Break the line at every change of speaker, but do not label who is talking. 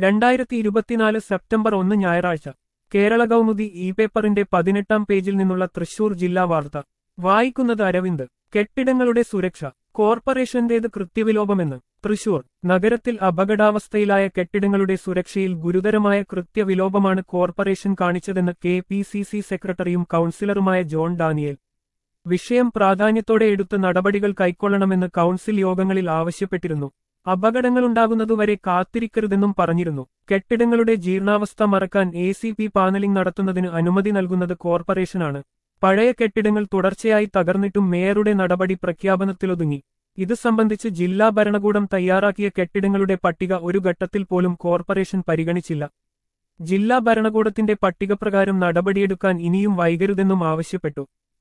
രണ്ടായിരത്തി ഇരുപത്തിനാല് സെപ്റ്റംബർ ഒന്ന് ഞായറാഴ്ച കേരള കൗമുദി ഇ പേപ്പറിന്റെ പതിനെട്ടാം പേജിൽ നിന്നുള്ള തൃശൂർ ജില്ലാ വാർത്ത വായിക്കുന്നത് അരവിന്ദ് കെട്ടിടങ്ങളുടെ സുരക്ഷ കോർപ്പറേഷന്റേത് കൃത്യവിലോപമെന്ന് തൃശൂർ നഗരത്തിൽ അപകടാവസ്ഥയിലായ കെട്ടിടങ്ങളുടെ സുരക്ഷയിൽ ഗുരുതരമായ കൃത്യവിലോപമാണ് കോർപ്പറേഷൻ കാണിച്ചതെന്ന് കെ പി സി സി സെക്രട്ടറിയും കൌൺസിലറുമായ ജോൺ ഡാനിയേൽ വിഷയം പ്രാധാന്യത്തോടെ എടുത്ത് നടപടികൾ കൈക്കൊള്ളണമെന്ന് കൌൺസിൽ യോഗങ്ങളിൽ ആവശ്യപ്പെട്ടിരുന്നു അപകടങ്ങളുണ്ടാകുന്നതുവരെ കാത്തിരിക്കരുതെന്നും പറഞ്ഞിരുന്നു കെട്ടിടങ്ങളുടെ ജീർണാവസ്ഥ മറക്കാൻ എ സി പി പാനലിംഗ് നടത്തുന്നതിന് അനുമതി നൽകുന്നത് കോർപ്പറേഷനാണ് പഴയ കെട്ടിടങ്ങൾ തുടർച്ചയായി തകർന്നിട്ടും മേയറുടെ നടപടി പ്രഖ്യാപനത്തിലൊതുങ്ങി ഇത് സംബന്ധിച്ച് ജില്ലാ ഭരണകൂടം തയ്യാറാക്കിയ കെട്ടിടങ്ങളുടെ പട്ടിക ഒരു ഘട്ടത്തിൽ പോലും കോർപ്പറേഷൻ പരിഗണിച്ചില്ല ജില്ലാ ഭരണകൂടത്തിന്റെ പട്ടികപ്രകാരം നടപടിയെടുക്കാൻ ഇനിയും വൈകരുതെന്നും ആവശ്യപ്പെട്ടു